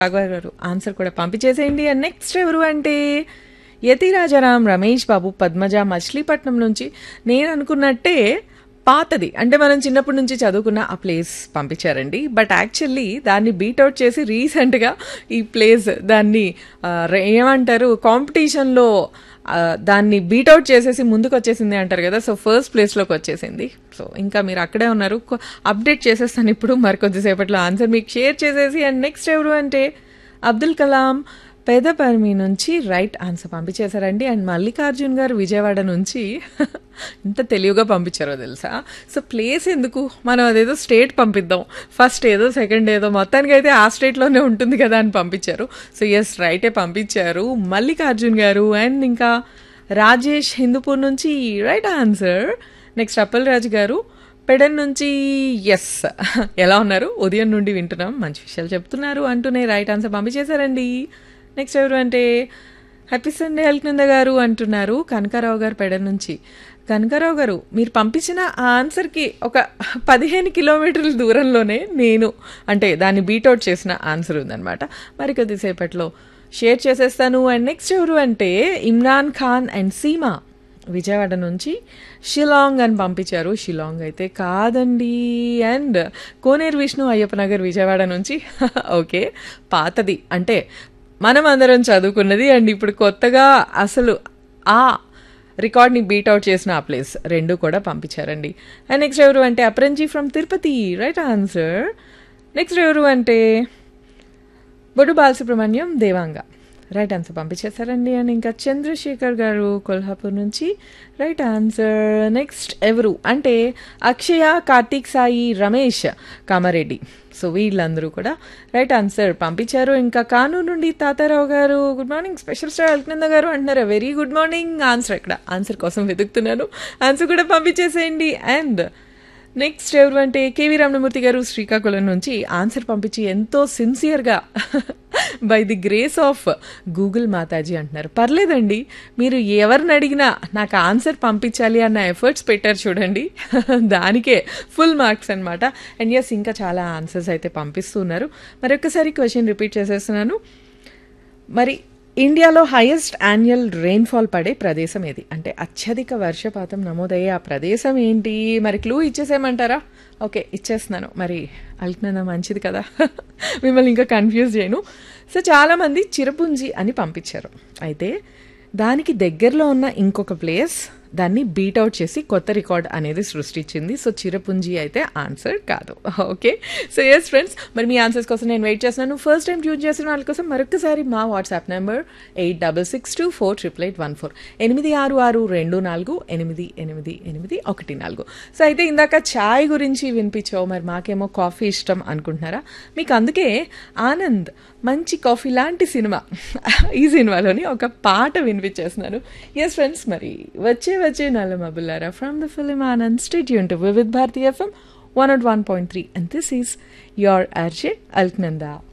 రాఘవ గారు ఆన్సర్ కూడా పంపించేసేయండి and next ఎవరు అంటే యతి రాజారాం రమేష్ బాబు పద్మజ మచిలీపట్నం నుంచి నేను అనుకున్నట్టే పాతది అంటే మనం చిన్నప్పటి నుంచి చదువుకున్న ఆ ప్లేస్ పంపించారండి బట్ యాక్చువల్లీ దాన్ని బీట్అవుట్ చేసి రీసెంట్గా ఈ ప్లేస్ దాన్ని ఆ, రే- ఏమంటారు కాంపిటీషన్లో ఆ, దాన్ని బీట్అవుట్ చేసేసి ముందుకు వచ్చేసింది అంటారు కదా సో ఫస్ట్ ప్లేస్లోకి వచ్చేసింది సో ఇంకా మీరు అక్కడే ఉన్నారు అప్డేట్ చేసేస్తాను ఇప్పుడు మరికొద్దిసేపట్లో ఆన్సర్ మీకు షేర్ చేసేసి అండ్ నెక్స్ట్ ఎవరు అంటే అబ్దుల్ కలాం పేదపర్మి నుంచి రైట్ ఆన్సర్ పంపించేశారండి అండ్ మల్లికార్జున్ గారు విజయవాడ నుంచి ఎంత తెలివిగా పంపించారో తెలుసా సో ప్లేస్ ఎందుకు మనం అదేదో స్టేట్ పంపిద్దాం ఫస్ట్ ఏదో సెకండ్ ఏదో మొత్తానికి అయితే ఆ స్టేట్లోనే ఉంటుంది కదా అని పంపించారు సో ఎస్ రైటే పంపించారు మల్లికార్జున్ గారు అండ్ ఇంకా రాజేష్ హిందూపూర్ నుంచి right answer next Appal Raju గారు పెడన్ నుంచి ఎస్ ఎలా ఉన్నారు ఉదయం నుండి వింటున్నాం మంచి విషయాలు చెప్తున్నారు అంటూనే రైట్ ఆన్సర్ పంపించేశారండి నెక్స్ట్ ఎవరు అంటే హ్యాపీ సండే హెల్క్నంద గారు అంటున్నారు కనకారావు గారు పెడన్ నుంచి కనకారావు గారు మీరు పంపించిన ఆ ఆన్సర్కి ఒక పదిహేను కిలోమీటర్ల దూరంలోనే నేను అంటే దాన్ని బీట్అవుట్ చేసిన ఆన్సర్ ఉందన్నమాట మరి కొద్దిసేపట్లో షేర్ చేసేస్తాను అండ్ నెక్స్ట్ ఎవరు అంటే ఇమ్రాన్ ఖాన్ అండ్ సీమా విజయవాడ నుంచి షిలాంగ్ అని పంపించారు షిలాంగ్ అయితే కాదండి అండ్ కోనేరు విష్ణు అయ్యప్ప నగర్ విజయవాడ నుంచి ఓకే పాతది అంటే మనం అందరం చదువుకున్నది అండ్ ఇప్పుడు కొత్తగా అసలు ఆ రికార్డ్ని బీట్అవుట్ చేసిన ఆ ప్లేస్ రెండు కూడా పంపించారండి అండ్ నెక్స్ట్ ఎవరు అంటే Apranji from Tirupati right answer next ఎవరు అంటే బొడు బాలసుబ్రహ్మణ్యం దేవాంగ రైట్ ఆన్సర్ పంపించేశారండి అండ్ ఇంకా చంద్రశేఖర్ గారు కొల్హాపూర్ నుంచి రైట్ ఆన్సర్ నెక్స్ట్ ఎవరు అంటే అక్షయ కార్తీక్ సాయి రమేష్ కామారెడ్డి సో వీళ్ళందరూ కూడా రైట్ ఆన్సర్ పంపించారు ఇంకా కానూరు నుండి తాతారావు గారు good morning special star Alakananda గారు అంటున్నారు వెరీ గుడ్ మార్నింగ్ ఆన్సర్ ఎక్కడ ఆన్సర్ కోసం వెతుకుతున్నాను ఆన్సర్ కూడా పంపించేసేయండి అండ్ నెక్స్ట్ ఎవరు అంటే కేవీ రమణమూర్తి గారు శ్రీకాకుళం నుంచి ఆన్సర్ పంపించి ఎంతో సిన్సియర్గా by the grace of Google Mataji అంటున్నారు పర్లేదండి మీరు ఎవరిని అడిగినా నాకు ఆన్సర్ పంపించాలి అన్న ఎఫర్ట్స్ పెట్టారు చూడండి దానికే ఫుల్ మార్క్స్ అనమాట అండ్ ఎస్ ఇంకా చాలా ఆన్సర్స్ అయితే పంపిస్తున్నారు మరి ఒక్కసారి క్వశ్చన్ రిపీట్ చేసేస్తున్నాను మరి ఇండియాలో హైయెస్ట్ యాన్యువల్ రెయిన్ఫాల్ పడే ప్రదేశం ఏది అంటే అత్యధిక వర్షపాతం నమోదయ్యే ఆ ప్రదేశం ఏంటి మరి క్లూ ఇచ్చేసేయమంటారా ఓకే ఇచ్చేస్తున్నాను మరి అల్కనంద మంచిది కదా మిమ్మల్ని ఇంకా కన్ఫ్యూజ్ చేయను సో చాలామంది చిరపుంజి అని పంపించారు అయితే దానికి దగ్గరలో ఉన్న ఇంకొక ప్లేస్ దాన్ని బీట్అవుట్ చేసి కొత్త రికార్డ్ అనేది సృష్టించింది సో చిరపుంజి అయితే ఆన్సర్ కాదు ఓకే సో ఎస్ ఫ్రెండ్స్ మరి మీ ఆన్సర్స్ కోసం నేను వెయిట్ చేస్తున్నాను ఫస్ట్ టైం ట్యూన్ చేసిన వాళ్ళ కోసం మరొకసారి మా WhatsApp number eight double six two four triple eight one four ఎనిమిది ఆరు ఆరు రెండు నాలుగు ఎనిమిది ఎనిమిది ఎనిమిది ఒకటి నాలుగు సో అయితే ఇందాక ఛాయ్ గురించి వినిపించావు మరి మాకేమో కాఫీ ఇష్టం అనుకుంటున్నారా మీకు అందుకే ఆనంద్ మంచి కాఫీ లాంటి సినిమా ఈ సినిమాలోని ఒక పాట వినిపించేస్తున్నాను ఎస్ ఫ్రెండ్స్ మరి వచ్చే వచ్చే నల్ల మబుల్లారా from the film Anand stay యూన్ to with Bharati FM one nought one point three and this is your RJ Alaknanda